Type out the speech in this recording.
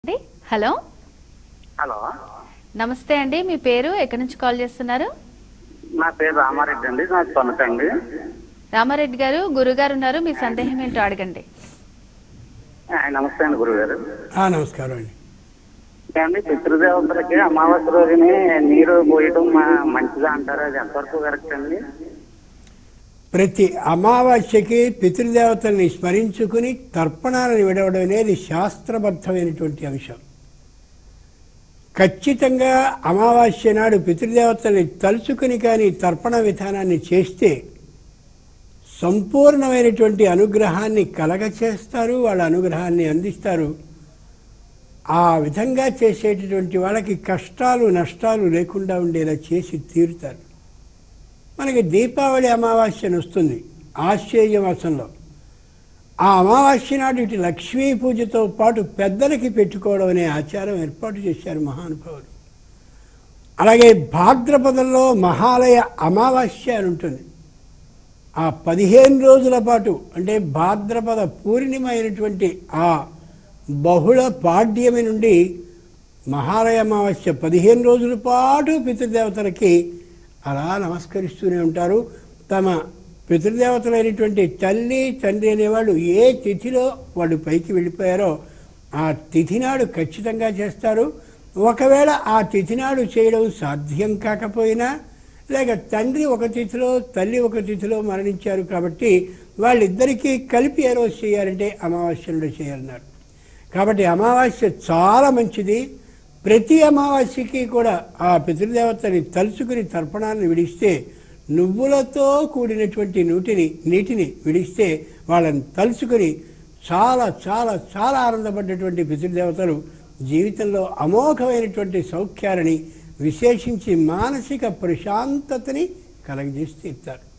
అండి hello hello నమస్తే అండి మీ పేరు ఎక్కడి నుంచి కాల్ చేస్తున్నారు నా పేరు రామారెడ్డి అండి నా తొనకండి రామారెడ్డి గారు గురుగారు ఉన్నారు మీ సందేహం ఏంటో అడగండి ఆ, నమస్తే అండి గురుగారు ఆ, నమస్కారం అండి అండి పితృదేవతలకి అమావాస్య రోజుని నీరు పోయడం మా- మంచిదా అంటారు అది ఎంతవరకు కరెక్ట్ అండి ప్రతి అమావాస్యకి పితృదేవతల్ని స్మరించుకుని తర్పణాలను విడవడం అనేది శాస్త్రబద్ధమైనటువంటి అంశం ఖచ్చితంగా అమావాస్య నాడు పితృదేవతల్ని తలుచుకుని కానీ తర్పణ విధానాన్ని చేస్తే సంపూర్ణమైనటువంటి అనుగ్రహాన్ని కలగచేస్తారు వాళ్ళ అనుగ్రహాన్ని అందిస్తారు ఆ విధంగా చేసేటటువంటి వాళ్ళకి కష్టాలు నష్టాలు లేకుండా ఉండేలా చేసి తీరుతారు మనకి దీపావళి అమావాస్యను వస్తుంది ఆశ్చర్య మాసంలో ఆ అమావాస్య నాడు ఇటు లక్ష్మీ పూజతో పాటు పెద్దలకి పెట్టుకోవడం అనే ఆచారం ఏర్పాటు చేశారు మహానుభావులు అలాగే భాద్రపదంలో మహాలయ అమావాస్య అని ఉంటుంది ఆ పదిహేను రోజుల పాటు అంటే భాద్రపద పూర్ణిమ అయినటువంటి ఆ బహుళ పాడ్యమి నుండి మహాలయ అమావాస్య పదిహేను రోజుల పాటు పితృదేవతలకి అలా నమస్కరిస్తూనే ఉంటారు తమ పితృదేవతలైనటువంటి తల్లి తండ్రి అనేవాళ్ళు ఏ తిథిలో వాళ్ళు పైకి వెళ్ళిపోయారో ఆ తిథి నాడు ఖచ్చితంగా చేస్తారు ఒకవేళ ఆ తిథి నాడు చేయడం సాధ్యం కాకపోయినా లేక తండ్రి ఒక తిథిలో తల్లి ఒక తిథిలో మరణించారు కాబట్టి వాళ్ళిద్దరికీ కలిపి ఏ రోజు చేయాలంటే అమావాస్యలో చేయాలన్నారు కాబట్టి అమావాస్య చాలా మంచిది ప్రతి అమావాస్యకి కూడా ఆ పితృదేవతని తలుచుకుని తర్పణాన్ని విడిస్తే నువ్వులతో కూడినటువంటి నూటిని నీటిని విడిస్తే వాళ్ళని తలుచుకుని చాలా చాలా చాలా ఆనందపడ్డటువంటి పితృదేవతలు జీవితంలో అమోఘమైనటువంటి సౌఖ్యాలని విశేషించి మానసిక ప్రశాంతతని కలగజేసి తీరుతారు